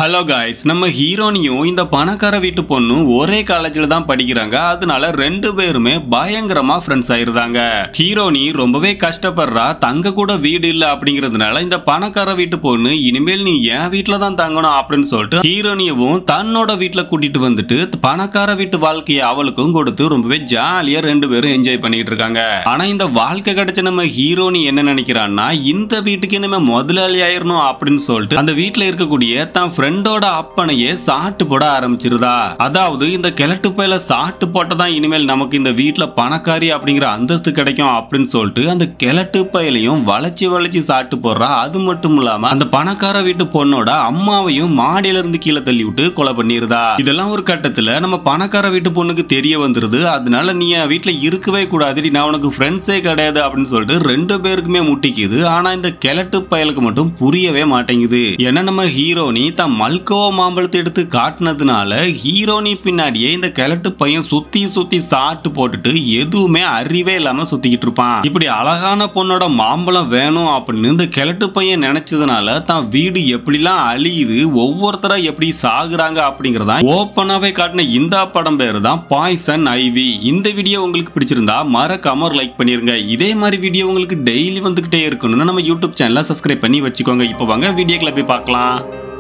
hello guys நம்ம ஹீரோனியும் இந்த பணக்கார வீட்டு பொண்ணும் ஒரே காலேஜில் தான் படிக்கிறாங்க அதனால ரெண்டு பேருமே பயங்கரமா ஃப்ரெண்ட்ஸ் ஆயிருந்தாங்க ஹீரோனி ரொம்பவே கஷ்டப்படுறா தங்க கூட வீடு இல்ல அப்படிங்கிறதுனால இந்த பணக்கார வீட்டு பொண்ணு இனிமேல் நீ என் வீட்டில தான் தங்கணும் அப்படின்னு சொல்லிட்டு ஹீரோனியவும் தன்னோட வீட்டில் கூட்டிட்டு வந்துட்டு பணக்கார வீட்டு வாழ்க்கையை அவளுக்கும் கொடுத்து ரொம்பவே ஜாலியா ரெண்டு பேரும் என்ஜாய் பண்ணிட்டு இருக்காங்க ஆனா இந்த வாழ்க்கை கிடைச்ச நம்ம ஹீரோனி என்ன நினைக்கிறான்னா இந்த வீட்டுக்கு இனிமே முதலாளி ஆயிரணும் அப்படின்னு சொல்லிட்டு அந்த வீட்டுல இருக்கக்கூடிய தன் ஃப்ரெண்டோட அப்பனையே சாட்டு போட ஆரம்பிச்சிருதா அதாவது இந்த கிழட்டு பையில சாட்டு போட்டதான் இனிமேல் நமக்கு இந்த வீட்டுல பணக்காரி அப்படிங்கிற அந்தஸ்து கிடைக்கும் அப்படின்னு சொல்லிட்டு அந்த கிழட்டு பையிலையும் வளைச்சு வளைச்சு சாட்டு போடுறா அது மட்டும் இல்லாம அந்த பணக்கார வீட்டு பொண்ணோட அம்மாவையும் மாடியில இருந்து கீழே தள்ளி விட்டு கொலை பண்ணிருதா இதெல்லாம் ஒரு கட்டத்துல நம்ம பணக்கார வீட்டு பொண்ணுக்கு தெரிய வந்துருது அதனால நீ என் வீட்டுல இருக்கவே கூடாது நான் உனக்கு ஃப்ரெண்ட்ஸே கிடையாது அப்படின்னு சொல்லிட்டு ரெண்டு பேருக்குமே முட்டிக்குது ஆனா இந்த கிழட்டு பயலுக்கு மட்டும் புரியவே மாட்டேங்குது ஏன்னா நம்ம ஹீரோனி தான் மல்கோவா மாம்பழத்தை எடுத்து காட்டுனதுனால ஹீரோனி பின்னாடியே இந்த கிழட்டு பையன் சுத்தி சுத்தி சாட்டு போட்டுட்டு எதுவுமே அறிவே இல்லாம சுத்திக்கிட்டு இருப்பான் இப்படி அழகான பொண்ணோட மாம்பழம் வேணும் அப்படின்னு இந்த கிழட்டு பையன் நினைச்சதுனால தான் வீடு எப்படிலாம் அழியுது ஒவ்வொருத்தரா எப்படி சாகுறாங்க அப்படிங்கறதா ஓப்பனாவே காட்டின இந்த படம் பேரு தான் பாய்சன் ஐவி இந்த வீடியோ உங்களுக்கு பிடிச்சிருந்தா மறக்காம ஒரு லைக் பண்ணிருங்க இதே மாதிரி வீடியோ உங்களுக்கு டெய்லி வந்துகிட்டே இருக்கணும்னு நம்ம யூடியூப் சேனலை சப்ஸ்கிரைப் பண்ணி வச்சுக்கோங்க இப்போ வாங்க வீடியோக்களை போய் பார்க்கலாம்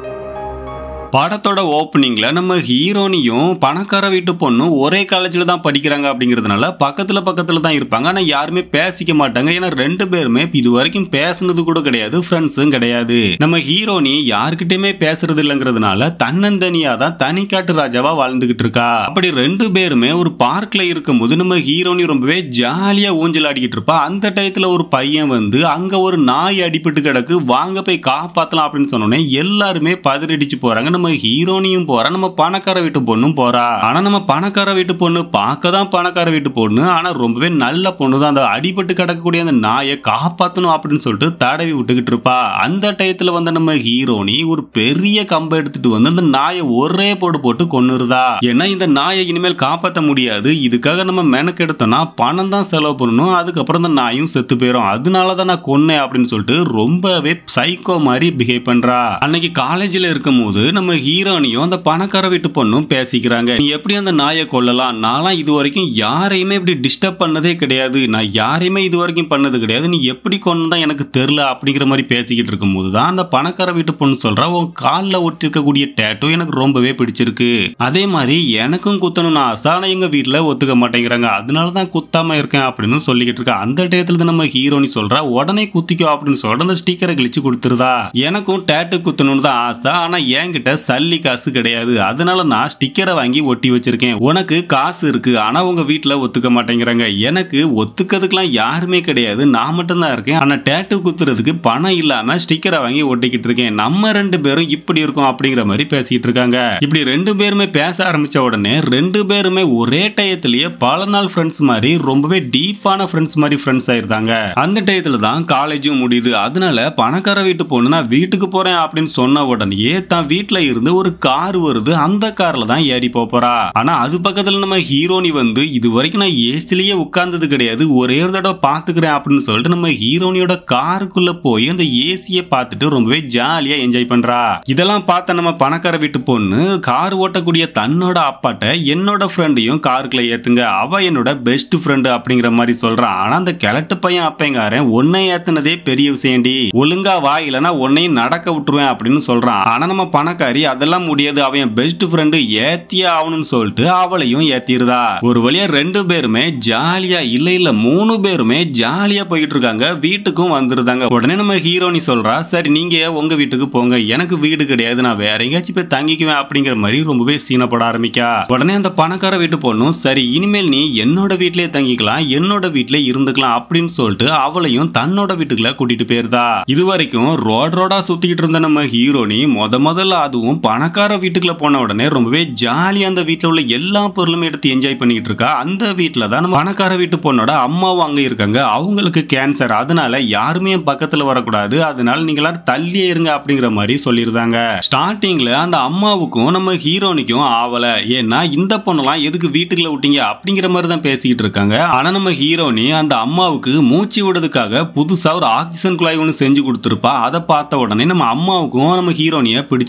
படத்தோட ஓப்பனிங்ல நம்ம ஹீரோனியும் பணக்கார வீட்டு பொண்ணும் ஒரே காலேஜில் தான் படிக்கிறாங்க அப்படிங்கிறதுனால பக்கத்துல பக்கத்துல தான் இருப்பாங்க ஆனா யாருமே பேசிக்க மாட்டாங்க ஏன்னா ரெண்டு பேருமே இது வரைக்கும் பேசுனது கூட கிடையாது ஃப்ரெண்ட்ஸும் கிடையாது நம்ம ஹீரோனி யாருக்கிட்டயுமே பேசுறது இல்லைங்கிறதுனால தன்னந்தனியா தான் தனிக்காட்டு ராஜாவா வாழ்ந்துகிட்டு இருக்கா அப்படி ரெண்டு பேருமே ஒரு பார்க்ல இருக்கும்போது நம்ம ஹீரோனி ரொம்பவே ஜாலியா ஊஞ்சல் ஆடிக்கிட்டு இருப்பா அந்த டயத்துல ஒரு பையன் வந்து அங்க ஒரு நாய் அடிபட்டு கிடக்கு வாங்க போய் காப்பாத்தலாம் அப்படின்னு சொன்னோடனே எல்லாருமே பதறடிச்சு போறாங்க நம்ம ஹீரோனியும் போறா நம்ம பணக்கார வீட்டு பொண்ணும் போறா ஆனா நம்ம பணக்கார வீட்டு பொண்ணு பார்க்க தான் பணக்கார வீட்டு பொண்ணு ஆனா ரொம்பவே நல்ல பொண்ணு தான் அந்த அடிபட்டு கிடக்கக்கூடிய அந்த நாயை காப்பாத்தணும் அப்படின்னு சொல்லிட்டு தடவி விட்டுக்கிட்டு இருப்பா அந்த டயத்துல வந்த நம்ம ஹீரோனி ஒரு பெரிய கம்பை எடுத்துட்டு வந்து அந்த நாயை ஒரே போடு போட்டு கொன்னுருதா ஏன்னா இந்த நாயை இனிமேல் காப்பாற்ற முடியாது இதுக்காக நம்ம மெனக்கெடுத்தோம்னா பணம் தான் செலவு பண்ணணும் அதுக்கப்புறம் இந்த நாயும் செத்து போயிடும் அதனால தான் நான் கொன்னேன் அப்படின்னு சொல்லிட்டு ரொம்பவே சைக்கோ மாதிரி பிஹேவ் பண்றா அன்னைக்கு காலேஜ்ல இருக்கும் போது நம்ம ஹீரோனியும் அந்த பணக்கார வீட்டு பொண்ணும் பேசிக்கிறாங்க நீ எப்படி அந்த நாயை கொல்லலாம் நான்லாம் இது வரைக்கும் யாரையுமே இப்படி டிஸ்டர்ப் பண்ணதே கிடையாது நான் யாரையுமே இது வரைக்கும் பண்ணது கிடையாது நீ எப்படி கொண்டா எனக்கு தெரியல அப்படிங்கிற மாதிரி பேசிக்கிட்டு இருக்கும்போது தான் அந்த பணக்கார வீட்டு பொண்ணு சொல்றா உன் காலில் ஒட்டிருக்கக்கூடிய டேட்டோ எனக்கு ரொம்பவே பிடிச்சிருக்கு அதே மாதிரி எனக்கும் குத்தணும்னு ஆசை ஆனால் எங்க வீட்டில் ஒத்துக்க மாட்டேங்கிறாங்க அதனால தான் குத்தாம இருக்கேன் அப்படின்னு சொல்லிக்கிட்டு இருக்கா அந்த டயத்துல தான் நம்ம ஹீரோனி சொல்றா உடனே குத்திக்கோ அப்படின்னு சொல்லிட்டு அந்த ஸ்டிக்கரை கிழிச்சு கொடுத்துருதா எனக்கும் டேட்டு குத்தணும்னு தான் ஆசை ஆனா என்கிட்ட சல்லி காசு கிடையாது அதனால நான் ஸ்டிக்கரை வாங்கி ஒட்டி வச்சிருக்கேன் உனக்கு காசு இருக்கு ஆனா உங்க வீட்டுல ஒத்துக்க மாட்டேங்கிறாங்க எனக்கு ஒத்துக்கிறதுக்கெல்லாம் யாருமே கிடையாது நான் மட்டும்தான் இருக்கேன் ஆனா டேட்டு குத்துறதுக்கு பணம் இல்லாம ஸ்டிக்கரை வாங்கி ஒட்டிக்கிட்டு இருக்கேன் நம்ம ரெண்டு பேரும் இப்படி இருக்கோம் அப்படிங்கிற மாதிரி பேசிட்டு இருக்காங்க இப்படி ரெண்டு பேருமே பேச ஆரம்பிச்ச உடனே ரெண்டு பேருமே ஒரே டயத்திலேயே பல நாள் ஃப்ரெண்ட்ஸ் மாதிரி ரொம்பவே டீப்பான ஃப்ரெண்ட்ஸ் மாதிரி ஃப்ரெண்ட்ஸ் ஆயிருந்தாங்க அந்த டயத்துல தான் காலேஜும் முடியுது அதனால பணக்கார வீட்டு பொண்ணு நான் வீட்டுக்கு போறேன் அப்படின்னு சொன்ன உடனே தான் வீட்டுல இருந்து ஒரு கார் வருது அந்த கார்ல தான் ஏறி போப் போறா ஆனா அது பக்கத்துல நம்ம ஹீரோனி வந்து இது வரைக்கும் நான் ஏசிலேயே உட்கார்ந்தது கிடையாது ஒரே ஒரு தடவை பாத்துக்கிறேன் அப்படின்னு சொல்லிட்டு நம்ம ஹீரோனியோட காருக்குள்ள போய் அந்த ஏசியை பார்த்துட்டு ரொம்பவே ஜாலியா என்ஜாய் பண்றா இதெல்லாம் பார்த்த நம்ம பணக்கார வீட்டு பொண்ணு கார் ஓட்டக்கூடிய தன்னோட அப்பாட்ட என்னோட ஃப்ரெண்டையும் காருக்குள்ள ஏத்துங்க அவ என்னோட பெஸ்ட் ஃப்ரெண்டு அப்படிங்கிற மாதிரி சொல்றான் ஆனா அந்த கிழட்டு பையன் அப்பங்காரன் உன்னை ஏத்துனதே பெரிய விஷயம்டி ஒழுங்கா வா இல்லைன்னா உன்னையும் நடக்க விட்டுருவேன் அப்படின்னு சொல்றான் ஆனா நம்ம பணக்காரி அதெல்லாம் முடியாது அவன் பெஸ்ட் ஃப்ரெண்டு ஏத்தியே ஆகணும்னு சொல்லிட்டு அவளையும் ஏத்திருதா ஒரு வழியா ரெண்டு பேருமே ஜாலியா இல்ல இல்ல மூணு பேருமே ஜாலியா போயிட்டு இருக்காங்க வீட்டுக்கும் வந்துருந்தாங்க உடனே நம்ம ஹீரோனி சொல்றா சரி நீங்க உங்க வீட்டுக்கு போங்க எனக்கு வீடு கிடையாது நான் வேற எங்கேயாச்சும் போய் தங்கிக்குவேன் அப்படிங்கிற மாதிரி ரொம்பவே சீனப்பட ஆரம்பிக்கா உடனே அந்த பணக்கார வீட்டு பொண்ணும் சரி இனிமேல் நீ என்னோட வீட்லயே தங்கிக்கலாம் என்னோட வீட்லயே இருந்துக்கலாம் அப்படின்னு சொல்லிட்டு அவளையும் தன்னோட வீட்டுக்குள்ள கூட்டிட்டு போயிருதா இது வரைக்கும் ரோட் ரோடா சுத்திக்கிட்டு இருந்த நம்ம ஹீரோனி முத முதல்ல அதுவும் பணக்கார வீட்டுக்குள்ள போன உடனே ரொம்பவே ஜாலியா அந்த வீட்டுல உள்ள எல்லா பொருளுமே எடுத்து என்ஜாய் பண்ணிக்கிட்டு இருக்கா அந்த வீட்டுல தான் நம்ம பணக்கார வீட்டு பொண்ணோட அம்மாவும் அங்க இருக்காங்க அவங்களுக்கு கேன்சர் அதனால யாருமே என் பக்கத்துல வரக்கூடாது அதனால நீங்க எல்லாரும் தள்ளியே இருங்க அப்படிங்கிற மாதிரி சொல்லியிருந்தாங்க ஸ்டார்டிங்ல அந்த அம்மாவுக்கும் நம்ம ஹீரோனிக்கும் ஆவல ஏன்னா இந்த பொண்ணெல்லாம் எதுக்கு வீட்டுக்குள்ள விட்டீங்க அப்படிங்கிற மாதிரி தான் பேசிக்கிட்டு இருக்காங்க ஆனா நம்ம ஹீரோனி அந்த அம்மாவுக்கு மூச்சு விடுறதுக்காக புதுசா ஒரு ஆக்சிஜன் குழாய் ஒன்று செஞ்சு கொடுத்துருப்பா அதை பார்த்த உடனே நம்ம அம்மாவுக்கும் நம்ம ஹீரோனிய பிடிச்சு போயிருது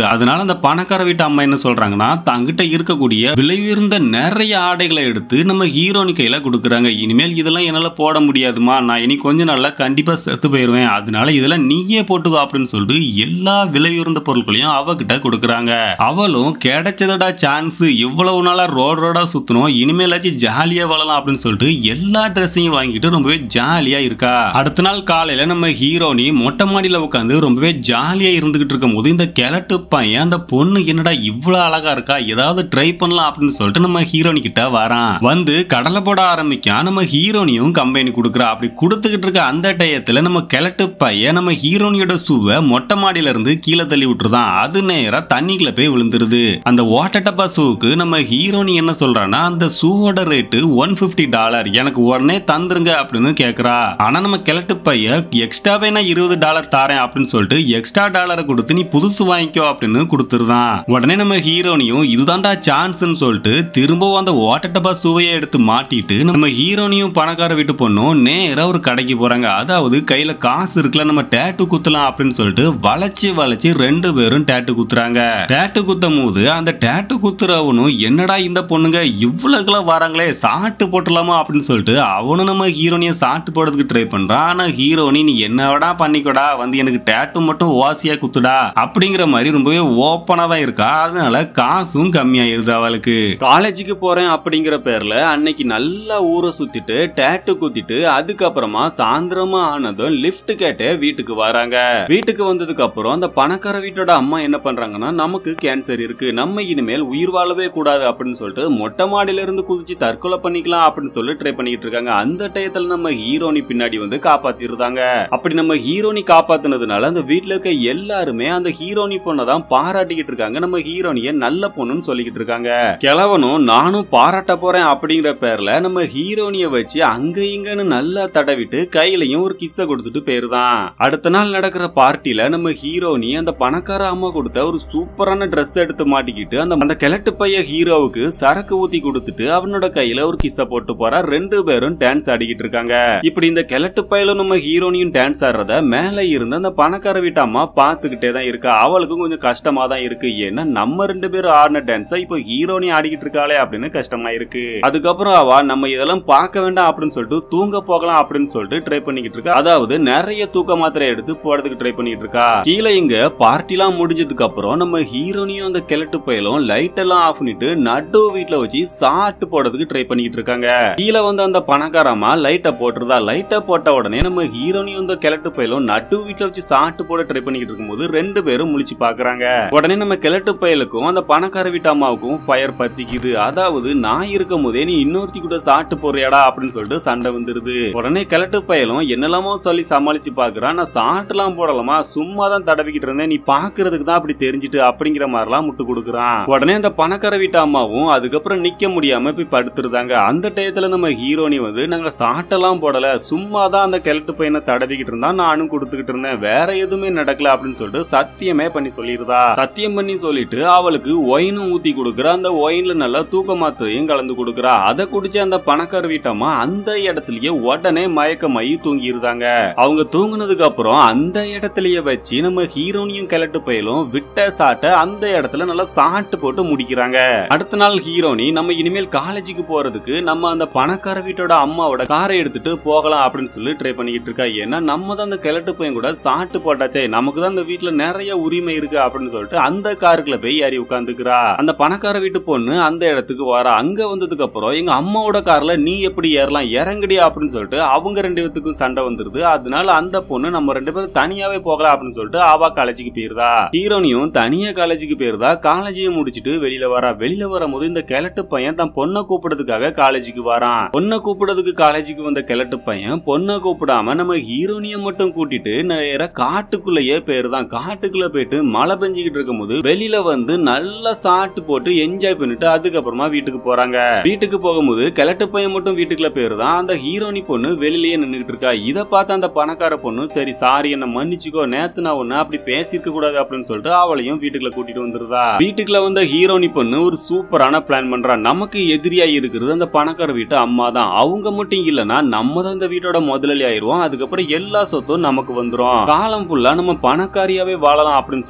அதனால அந்த பணக்கார வீட்டு அம்மா என்ன சொல்றாங்கன்னா தங்கிட்ட இருக்கக்கூடிய விலையுயர்ந்த நிறைய ஆடைகளை எடுத்து நம்ம ஹீரோனி கையில கொடுக்குறாங்க இனிமேல் இதெல்லாம் என்னால போட முடியாதுமா நான் இனி கொஞ்ச நாள்ல கண்டிப்பா செத்து போயிருவேன் அதனால இதெல்லாம் நீயே போட்டுக்கோ அப்படின்னு சொல்லிட்டு எல்லா விலையுயர்ந்த பொருட்களையும் அவகிட்ட கொடுக்குறாங்க அவளும் கிடைச்சதடா சான்ஸ் இவ்வளவு நாளா ரோட் ரோடா சுத்தணும் இனிமேலாச்சும் ஜாலியா வாழலாம் அப்படின்னு சொல்லிட்டு எல்லா ட்ரெஸ்ஸையும் வாங்கிட்டு ரொம்பவே ஜாலியா இருக்கா அடுத்த நாள் காலையில நம்ம ஹீரோனி மொட்டை மாடியில உட்காந்து ரொம்பவே ஜாலியா இருந்துகிட்டு இருக்கும் போது இந்த கிழட்டு பையன் அந்த பொண்ணு என்னடா இவ்வளவு அழகா இருக்கா ஏதாவது ட்ரை பண்ணலாம் அப்படின்னு சொல்லிட்டு நம்ம ஹீரோனி கிட்ட வரான் வந்து கடலை போட ஆரம்பிக்கா நம்ம ஹீரோனியும் கம்பெனி கொடுக்குறா அப்படி கொடுத்துக்கிட்டு இருக்க அந்த டயத்துல நம்ம கிழட்டு பையன் நம்ம ஹீரோனியோட சூவை மொட்டை மாடியில இருந்து கீழே தள்ளி விட்டுருதான் அது நேரா தண்ணிக்குள்ள போய் விழுந்துருது அந்த வாட்டர் டப்பா ஷூவுக்கு நம்ம ஹீரோனி என்ன சொல்றான்னா அந்த ஷூவோட ரேட்டு ஒன் பிப்டி டாலர் எனக்கு உடனே தந்துருங்க அப்படின்னு கேக்குறா ஆனா நம்ம கிழட்டு பையன் எக்ஸ்ட்ராவே நான் இருபது டாலர் தாரேன் அப்படின்னு சொல்லிட்டு எக்ஸ்ட்ரா டாலரை கொடுத்து நீ புதுசு வாங்கிக்கோ அப்படின்னு கொடுத்துருதான் உடனே நம்ம ஹீரோனியும் இதுதான்டா சான்ஸ்னு சொல்லிட்டு திரும்பவும் அந்த வாட்டர் டப்பா ஷூவையே எடுத்து மாட்டிட்டு நம்ம ஹீரோனியும் பணக்கார வீட்டு பொண்ணும் நேரா ஒரு கடைக்கு போறாங்க அதாவது கையில காசு இருக்குல்ல நம்ம டேட்டு குத்தலாம் அப்படின்னு சொல்லிட்டு வளைச்சு வளைச்சு ரெண்டு பேரும் டேட்டு குத்துறாங்க டேட்டு குத்தும் போது அந்த டேட்டு குத்துறவனும் என்னடா இந்த பொண்ணுங்க இவ்வளவுக்குலாம் வராங்களே சாட்டு போட்டுலாமா அப்படின்னு சொல்லிட்டு அவனும் நம்ம ஹீரோனிய சாட்டு போடுறதுக்கு ட்ரை பண்றான் ஆனா ஹீரோனி நீ என்னடா பண்ணிக்கோடா வந்து எனக்கு டேட்டு மட்டும் வாசியா குத்துடா அப்படிங்கிற மாதிரி ரொம்பவே ஓப்பனா தான் இருக்கா அதனால காசும் கம்மியாயிருது அவளுக்கு காலேஜுக்கு போறேன் அப்படிங்கிற பேர்ல அன்னைக்கு நல்லா ஊரை சுத்திட்டு டேட்டு குத்திட்டு அதுக்கப்புறமா சாயந்தரமா ஆனதும் லிஃப்ட் கேட்டு வீட்டுக்கு வராங்க வீட்டுக்கு வந்ததுக்கு அப்புறம் அந்த பணக்கார வீட்டோட அம்மா என்ன பண்றாங்கன்னா நமக்கு கேன்சர் இருக்கு நம்ம இனிமேல் உயிர் வாழவே கூடாது அப்படின்னு சொல்லிட்டு மொட்டை மாடியில இருந்து குதிச்சு தற்கொலை பண்ணிக்கலாம் அப்படின்னு சொல்லி ட்ரை பண்ணிட்டு இருக்காங்க அந்த டயத்துல நம்ம ஹீரோனி பின்னாடி வந்து காப்பாத்திருந்தாங்க அப்படி நம்ம ஹீரோனி காப்பாத்துனதுனால அந்த வீட்ல இருக்க எல்லாருமே அந்த ஹீரோனி பொண்ணை தான் பாராட்டிக்கிட்டு இருக்காங்க நம்ம ஹீரோனிய நல்ல பொண்ணுன்னு சொல்லிக்கிட்டு இருக்காங்க கிழவனும் நானும் பாராட்ட போறேன் அப்படிங்கிற பேர்ல நம்ம ஹீரோனிய வச்சு அங்க இங்கன்னு நல்லா தடவிட்டு கையிலையும் ஒரு கிஸ்ஸ கொடுத்துட்டு போயிருதான் அடுத்த நாள் நடக்கிற பார்ட்டில நம்ம ஹீரோனி அந்த பணக்கார அம்மா கொடுத்த ஒரு சூப்பரான ட்ரெஸ் எடுத்து மாட்டிக்கிட்டு அந்த அந்த கிழட்டு பைய ஹீரோவுக்கு சரக்கு ஊத்தி கொடுத்துட்டு அவனோட கையில ஒரு கிஸ்ஸ போட்டு போறா ரெண்டு பேரும் டான்ஸ் ஆடிக்கிட்டு இருக்காங்க இப்படி இந்த கிழட்டு பையில நம்ம ஹீரோனியும் டான்ஸ் ஆடுறத மேல இருந்து அந்த பணக்கார வீட்டு அம்மா பாத்துக்கிட்டே தான் இருக்கா அவளுக்கும் கொஞ்சம் கஷ்டமா தான் இருக்கு ஏன்னா நம்ம ரெண்டு பேரும் ஆடின டான்ஸ இப்போ ஹீரோனி ஆடிக்கிட்டு இருக்காளே அப்படின்னு கஷ்டமா இருக்கு அதுக்கப்புறம் அவ நம்ம இதெல்லாம் பார்க்க வேண்டாம் அப்படின்னு சொல்லிட்டு தூங்க போகலாம் அப்படின்னு சொல்லிட்டு ட்ரை பண்ணிக்கிட்டு இருக்கா அதாவது நிறைய தூக்க மாத்திரை எடுத்து போறதுக்கு ட்ரை பண்ணிட்டு இருக்கா கீழே இங்க பார்ட்டிலாம் முடிஞ்சதுக்கு அப்புறம் நம்ம ஹீரோனியும் அந்த கிழட்டு பயலும் லைட் எல்லாம் ஆஃப் பண்ணிட்டு நடு வீட்ல வச்சு சாட்டு போடுறதுக்கு ட்ரை பண்ணிக்கிட்டு இருக்காங்க கீழே வந்து அந்த பணக்காரமா லைட்டை போட்டுருதா லைட்டை போட்ட உடனே நம்ம ஹீரோனியும் அந்த கிழட்டு பயலும் நடு வீட்ல வச்சு சாட்டு போட ட்ரை பண்ணிக்கிட்டு இருக்கும்போது ரெண்டு பேரும் முழிச்சு பாக்குறாங்க உடனே நம்ம கிழட்டு பயலுக்கும் அந்த பணக்கார வீட்டு அம்மாவுக்கும் ஃபயர் பத்திக்குது அதாவது நான் இருக்கும் போதே நீ இன்னொருத்தி கூட சாட்டு போறியாடா அப்படின்னு சொல்லிட்டு சண்டை வந்துருது உடனே கிழட்டு பயலும் என்னெல்லாமோ சொல்லி சமாளிச்சு பாக்குறான் நான் சாட்டுலாம் போடலாமா சும்மா தான் தடவிக்கிட்டு இருந்தேன் நீ பாக்குறதுக்கு தான் அப்படி தெரிஞ்சுட்டு அப்படிங்கிற மாதிரிலாம் முட்டு கொடுக்குறான் உடனே அந்த பணக்கார வீட்டு அம்மாவும் அதுக்கப்புறம் நிக்க முடியாம போய் படுத்துருந்தாங்க அந்த டயத்துல நம்ம ஹீரோனி வந்து நாங்க சாட்டெல்லாம் போடல சும்மா தான் அந்த கிழட்டு பையனை தடவிக்கிட்டு இருந்தா நானும் கொடுத்துக்கிட்டு இருந்தேன் வேற எதுவுமே நடக்கல அப்படின்னு சொல்லிட்டு சத்தியமே பண்ணி சொல்லிருதா சத்தியம் பண்ணி சொல்லிட்டு அவளுக்கு ஒயினும் ஊத்தி கொடுக்குறா அந்த ஒயின்ல நல்லா தூக்க மாத்திரையும் கலந்து கொடுக்குறா அதை குடிச்ச அந்த பணக்கார வீட்டம்மா அந்த இடத்துலயே உடனே மயக்கமாயி தூங்கிருந்தாங்க அவங்க தூங்குனதுக்கு அப்புறம் அந்த இடத்துலயே வச்சு நம்ம ஹீரோனியும் கிழட்டு பயலும் விட்ட சாட்ட அந்த இடத்துல நல்லா சாட்டு போட்டு முடிக்கிறாங்க அடுத்த நாள் ஹீரோனி நம்ம இனிமேல் காலேஜுக்கு போறதுக்கு நம்ம அந்த பணக்கார வீட்டோட அம்மாவோட காரை எடுத்துட்டு போகலாம் அப்படின்னு சொல்லி ட்ரை பண்ணிக்கிட்டு இருக்கா ஏன்னா நம்ம தான் அந்த கிழட்டு பையன் கூட சாட்டு போட்டாச்சே நமக்கு தான் இந்த வீட்டுல நிறைய உரிமை இருக்கு அப்படின்னு சொல்லிட்டு அந்த காருக்குள்ள போய் ஏறி உட்காந்துக்கிறா அந்த பணக்கார வீட்டு பொண்ணு அந்த இடத்துக்கு வரா அங்க வந்ததுக்கு அப்புறம் எங்க அம்மாவோட கார்ல நீ எப்படி ஏறலாம் இறங்கடியா அப்படின்னு சொல்லிட்டு அவங்க ரெண்டு பேத்துக்கும் சண்டை வந்துருது அதனால அந்த பொண்ணு நம்ம ரெண்டு பேரும் தனியாவே போகலாம் அப்படின்னு சொல்லிட்டு அவா காலேஜுக்கு போயிருதா ஹீரோனியும் தனியா காலேஜுக்கு போயிருதா காலேஜையும் முடிச்சிட்டு வெளியில வரா வெளியில வரும்போது இந்த கிழட்டு பையன் தன் பொண்ணை கூப்பிடுறதுக்காக காலேஜுக்கு வரான் பொண்ணை கூப்பிடுறதுக்கு காலேஜுக்கு வந்த கிழட்டு பையன் பொண்ணை கூப்பிடாம நம்ம ஹீரோனிய மட்டும் கூட்டிட்டு நேரா காட்டுக்குள்ளேயே போயிருதான் காட்டுக்குள்ள போயிட்டு மழை பெஞ்சுக்கிட்டு இருக்கும்போது வெளியில வந்து நல்லா சாட்டு போட்டு என்ஜாய் பண்ணிட்டு அதுக்கப்புறமா வீட்டுக்கு போறாங்க வீட்டுக்கு போகும்போது கிழட்டு பையன் மட்டும் வீட்டுக்குள்ள போயிருதான் அந்த ஹீரோனி பொண்ணு வெளியிலேயே நின்னுகிட்டு இருக்கா இத பார்த்து அந்த பணக்கார பொண்ணு சரி சாரி என்ன மன்னிச்சுக்கோ நேத்து நான் ஒண்ணு அப்படி பேசிருக்க கூடாது அப்படின்னு சொல்லிட்டு அவளையும் வீட்டுக்குள்ள கூட்டிட்டு வந்துருதா வீட்டுக்குள்ள வந்த ஹீரோனி பொண்ணு ஒரு சூப்பரான பிளான் பண்றா நமக்கு எதிரியா இருக்கிறது அந்த பணக்கார வீட்டு அம்மா தான் அவங்க மட்டும் இல்லனா நம்ம தான் இந்த வீட்டோட முதலாளி ஆயிருவோம் அதுக்கப்புறம் எல்லா சொத்தும் நமக்கு வந்துரும் காலம் ஃபுல்லா நம்ம பணக்காரியாவே வாழலாம் அப்படின்னு சொல்லிட்டு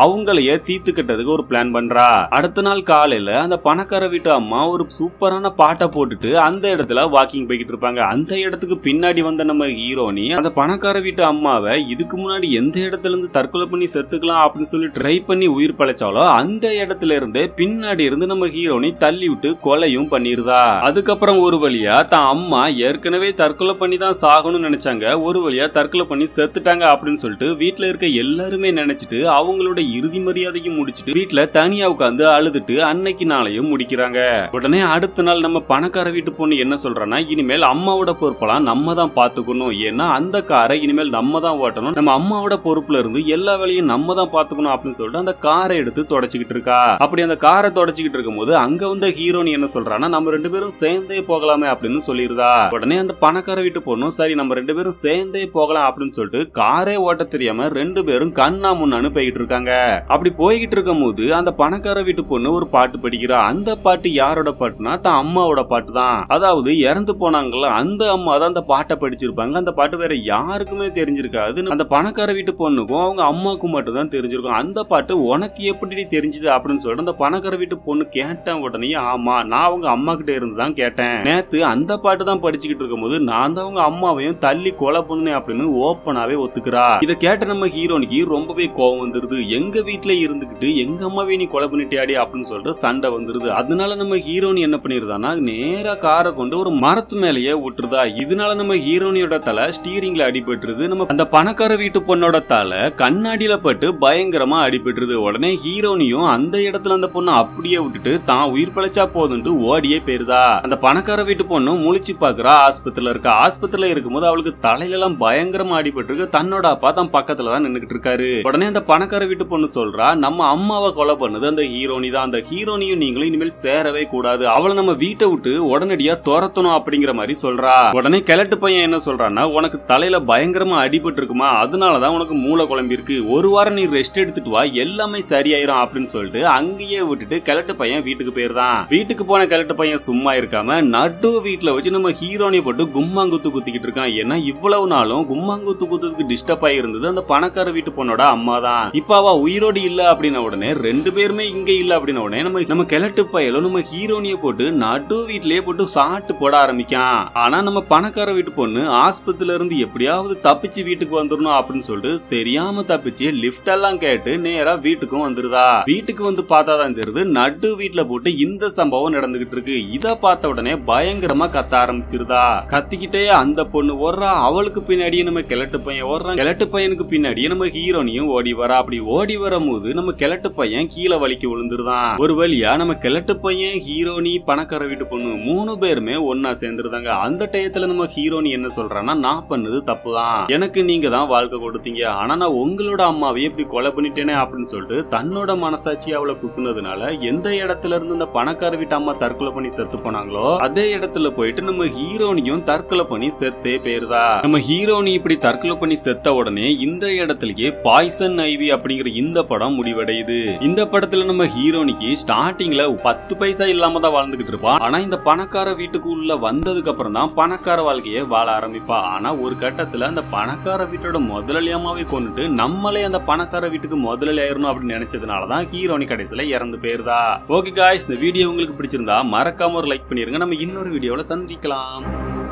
அவங்களையே தீர்த்துக்கிட்டதுக்கு ஒரு பிளான் பண்றா அடுத்த நாள் காலையில அந்த பணக்கார வீட்டு அம்மா ஒரு சூப்பரான பாட்டை போட்டுட்டு அந்த இடத்துல வாக்கிங் போய்கிட்டு இருப்பாங்க அந்த இடத்துக்கு பின்னாடி வந்த நம்ம ஹீரோனி அந்த பணக்கார வீட்டு அம்மாவை இதுக்கு முன்னாடி எந்த இடத்துல இருந்து தற்கொலை பண்ணி செத்துக்கலாம் அப்படின்னு சொல்லி ட்ரை பண்ணி உயிர் பழைச்சாலோ அந்த இடத்துல இருந்து பின்னாடி இருந்து நம்ம ஹீரோனி தள்ளி விட்டு கொலையும் பண்ணிருதா அதுக்கப்புறம் ஒரு வழியா தான் அம்மா ஏற்கனவே தற்கொலை பண்ணி தான் சாகணும்னு நினைச்சாங்க ஒரு வழியா தற்கொலை பண்ணி செத்துட்டாங்க அப்படின்னு சொல்லிட்டு வீட்டுல இருக்க எல்லாருமே நினைச்சிட்டு அவங்களோட இறுதி மரியாதையும் முடிச்சிட்டு வீட்டுல தனியா உட்காந்து அழுதுட்டு அன்னைக்கு நாளையும் முடிக்கிறாங்க உடனே அடுத்த நாள் நம்ம பணக்கார வீட்டு பொண்ணு என்ன சொல்றனா இனிமேல் அம்மாவோட பொறுப்பெல்லாம் நம்ம தான் பாத்துக்கணும் ஏன்னா அந்த காரை இனிமேல் நம்ம தான் ஓட்டணும் நம்ம அம்மாவோட பொறுப்புல இருந்து எல்லா வேலையும் நம்ம தான் பாத்துக்கணும் அப்படின்னு சொல்லிட்டு அந்த காரை எடுத்து தொடச்சிக்கிட்டு இருக்கா அப்படி அந்த காரை தொடச்சிக்கிட்டு இருக்கும்போது அங்க வந்த ஹீரோனி என்ன சொல்றான்னா நம்ம ரெண்டு பேரும் சேர்ந்தே போகலாமே அப்படின்னு சொல்லிருதா உடனே அந்த பணக்கார வீட்டு பொண்ணும் சரி நம்ம ரெண்டு பேரும் சேர்ந்தே போகலாம் அப்படின்னு சொல்லிட்டு காரே ஓட்ட தெரியாம ரெண்டு பேரும் கண்ணா முன்னான்னு போய்கிட்டு இருக்காங்க அப்படி போய்கிட்டு இருக்கும் போது அந்த பணக்கார வீட்டு பொண்ணு ஒரு பாட்டு படிக்கிறா அந்த பாட்டு யாரோட பாட்டுனா தான் அம்மாவோட பாட்டு தான் அதாவது இறந்து போனாங்கல்ல அந்த அம்மா தான் அந்த பாட்டை படிச்சிருப்பாங்க அந்த பாட்டு வேற யாருக்குமே தெரிஞ்சிருக்காது அந்த பணக்கார வீட்டு பொண்ணுக்கும் அவங்க அம்மாவுக்கும் மட்டும் தான் தெரிஞ்சிருக்கும் அந்த பாட்டு உனக்கு எப்படி தெரிஞ்சது அப்படின்னு சொல்லிட்டு அந்த பணக்கார வீட்டு பொண்ணு கேட்டேன் உடனே ஆமா நான் அவங்க அம்மா கிட்ட இருந்து தான் கேட்டேன் நேத்து அந்த பாட்டு தான் படிச்சுக்கிட்டு இருக்கும்போது நான் தான் அவங்க அம்மாவையும் தள்ளி கொலை பண்ணேன் அப்படின்னு ஓப்பனாவே ஒத்துக்கிறா இதை கேட்ட நம்ம ஹீரோனிக்கு ரொம்பவே கோவம் வந்துருது எங்க வீட்டுல இருந்துகிட்டு எங்க அம்மாவே நீ கொலை பண்ணிட்டியாடி அப்படின்னு சொல்லிட்டு சண்டை வந்துருது அதனால நம்ம ஹீரோனி என்ன பண்ணிருதானா நேரா காரை கொண்டு ஒரு மரத்து மேலேயே விட்டுருதா இதனால நம்ம ஹீரோனியோட தலை ஸ்டீரிங்ல அடிபட்டுருது நம்ம அந்த பணக்கார வீட்டு பொண்ணோட தலை கண்ணாடியில பட்டு பயங்கரமா அடிபட்டுருது உடனே ஹீரோனியும் அந்த இடத்துல அந்த பொண்ணை அப்படியே விட்டுட்டு தான் உயிர் பிழைச்சா போதுன்ட்டு ஓடியே போயிருதா அந்த பணக்கார வீட்டு பொண்ணு முழிச்சு பாக்குறா ஆஸ்பத்திரியில இருக்கா ஆஸ்பத்திரியில இருக்கும்போது அவளுக்கு தலையில எல்லாம் பயங்கரமா அடிபட்டிருக்கு தன்னோட அப்பா தான் பக்கத்துல தான் நின்னுகிட்டு இருக்காரு உடனே அந்த பணக்கார வீட்டு பொண்ணு சொல்றா நம்ம அம்மாவை கொலை பண்ணது அந்த ஹீரோனி தான் அந்த ஹீரோனியும் நீங்களும் இனிமேல் சேரவே கூடாது அவளை நம்ம வீட்டை விட்டு உடனடியா துரத்தணும் அப்படிங்கிற மாதிரி சொல்றா உடனே கிழட்டு பையன் என்ன சொல்றான்னா உனக்கு தலையில பயங்கரமா அடிபட்டு இருக்குமா அதனாலதான் உனக்கு மூளை குழம்பி இருக்கு ஒரு வாரம் நீ ரெஸ்ட் எடுத்துட்டு வா எல்லாமே சரியாயிரும் அப்படின்னு சொல்லிட்டு அங்கேயே விட்டுட்டு கிழட்டு பையன் வீட்டுக்கு போயிருந்தான் வீட்டுக்கு போன கிழட்டு பையன் சும்மா இருக்காம நடு வீட்டுல வச்சு நம்ம ஹீரோனிய போட்டு கும்மாங்குத்து குத்திக்கிட்டு இருக்கான் ஏன்னா இவ்வளவு நாளும் கும்மாங்குத்து குத்துறதுக்கு டிஸ்டர்ப் ஆகி இருந்தது அந்த பணக்கார வீட்டு பொண்ணோட அம்மா தான் இப்ப அவ உயிரோடு இல்ல அப்படின்ன உடனே ரெண்டு பேருமே இங்க இல்ல அப்படின்ன உடனே நம்ம நம்ம கிழட்டு பையலும் நம்ம ஹீரோனிய போட்டு நடு வீட்லயே போட்டு சாட்டு போட ஆரம்பிக்கான் ஆனா நம்ம பணக்கார வீட்டு பொண்ணு ஆஸ்பத்திரியில இருந்து எப்படியாவது தப்பிச்சு வீட்டுக்கு வந்துடணும் அப்படின்னு சொல்லிட்டு தெரியாம தப்பிச்சு லிஃப்ட் எல்லாம் கேட்டு நேரா வீட்டுக்கும் வந்துருதா வீட்டுக்கு வந்து பார்த்தாதான் தெரியுது நடு வீட்டுல போட்டு இந்த சம்பவம் நடந்துகிட்டு இருக்கு இத பார்த்த உடனே பயங்கரமா கத்த ஆரம்பிச்சிருதா கத்திக்கிட்டே அந்த பொண்ணு ஓடுறா அவளுக்கு பின்னாடியே நம்ம கிழட்டு பையன் ஓடுறான் கிழட்டு பையனுக்கு பின்னாடியே நம்ம ஹீரோனியும் ஓடி வரா அப்படி ஓடி வரும்போது நம்ம கிழட்டு பையன் கீழே வலிக்கு விழுந்துருதான் ஒரு வழியா நம்ம கிழட்டு பையன் ஹீரோனி பணக்கார வீட்டு பொண்ணு மூணு பேருமே ஒன்னா சேர்ந்துருந்தாங்க அந்த டயத்துல நம்ம ஹீரோனி என்ன சொல்றான்னா நான் பண்ணது தப்பு தான் எனக்கு நீங்க தான் வாழ்க்கை கொடுத்தீங்க ஆனா நான் உங்களோட அம்மாவையே இப்படி கொலை பண்ணிட்டேனே அப்படின்னு சொல்லிட்டு தன்னோட மனசாட்சி அவளை குத்துனதுனால எந்த இடத்துல இருந்து இந்த பணக்கார வீட்டு அம்மா தற்கொலை பண்ணி செத்து போனாங்களோ அதே இடத்துல போயிட்டு நம்ம ஹீரோனியும் தற்கொலை பண்ணி செத்தே போயிருதா நம்ம ஹீரோனி இப்படி தற்கொலை பண்ணி செத்த உடனே இந்த இடத்துலயே பாய்சன் ஐவி அப்படிங்கிற இந்த படம் முடிவடையுது இந்த படத்துல நம்ம ஹீரோனிக்கு ஸ்டார்டிங்ல பத்து பைசா இல்லாம தான் வாழ்ந்துகிட்டு இருப்பான் ஆனா இந்த பணக்கார வீட்டுக்கு உள்ள வந்ததுக்கு அப்புறம் தான் பணக்கார வாழ்க்கையை வாழ ஆரம்பிப்பா ஆனா ஒரு கட்டத்துல அந்த பணக்கார வீட்டோட முதலாளியமாவே கொண்டுட்டு நம்மளே அந்த பணக்கார வீட்டுக்கு முதலாளி ஆயிரணும் அப்படின்னு நினைச்சதுனாலதான் ஹீரோனி கடைசியில இறந்து போயிருதா ஓகே காய்ஸ் இந்த வீடியோ உங்களுக்கு பிடிச்சிருந்தா மறக்காம ஒரு லைக் பண்ணிருங்க நம்ம இன்னொரு வீடியோல சந்திக்கலாம்